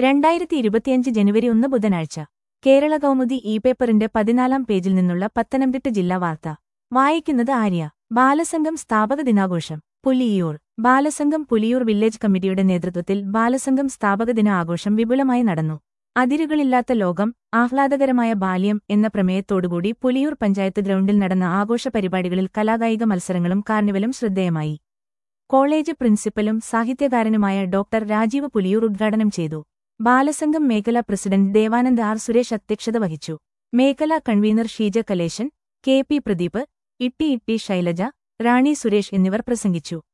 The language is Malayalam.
രണ്ടായിരത്തി ഇരുപത്തിയഞ്ച് ജനുവരി ഒന്ന് ബുധനാഴ്ച കേരള കൗമുദി ഇ പേപ്പറിന്റെ പതിനാലാം പേജിൽ നിന്നുള്ള പത്തനംതിട്ട ജില്ലാ വാർത്ത വായിക്കുന്നത് ആര്യ ബാലസംഘം സ്ഥാപക ദിനാഘോഷം പുലിയൂർ ബാലസംഘം പുലിയൂർ വില്ലേജ് കമ്മിറ്റിയുടെ നേതൃത്വത്തിൽ ബാലസംഘം സ്ഥാപക ദിന ആഘോഷം വിപുലമായി നടന്നു അതിരുകളില്ലാത്ത ലോകം ആഹ്ലാദകരമായ ബാല്യം എന്ന പ്രമേയത്തോടുകൂടി പുലിയൂർ പഞ്ചായത്ത് ഗ്രൗണ്ടിൽ നടന്ന ആഘോഷ പരിപാടികളിൽ കലാകായിക മത്സരങ്ങളും കാർണിവലും ശ്രദ്ധേയമായി കോളേജ് പ്രിൻസിപ്പലും സാഹിത്യകാരനുമായ ഡോക്ടർ രാജീവ് പുലിയൂർ ഉദ്ഘാടനം ചെയ്തു ബാലസംഘം മേഖലാ പ്രസിഡന്റ് ദേവാനന്ദ് ആർ സുരേഷ് അധ്യക്ഷത വഹിച്ചു മേഖലാ convener Sheeja Kaleshan K P Pradeep Itti Itti Shailaja Rani Suresh എന്നിവർ പ്രസംഗിച്ചു